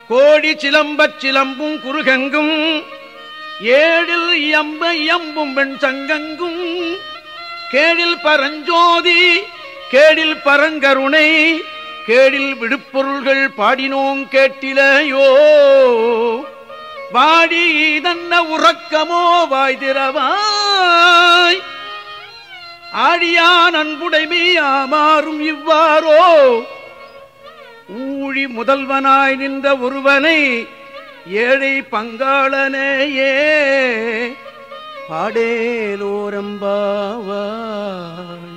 கோடி சிலம்பச் சிலம்பும் குறுகெங்கும் ஏழில் இயம்ப இயம்பும் வெண் சங்கங்கும் கேடில் பரஞ்சோதி கேடில் பரங்கருணை கேடில் விடுப்பொருள்கள் பாடினோங் கேட்டிலையோ வாடி இதன்ன உறக்கமோ வாய்திரவாய் ஆடியான் அன்புடைமை ஆமாறும் இவ்வாறோ ஊழி முதல்வனாய் நின்ற ஒருவனை ஏழை பங்காளனேயே பாடேலோரம்பாவாய்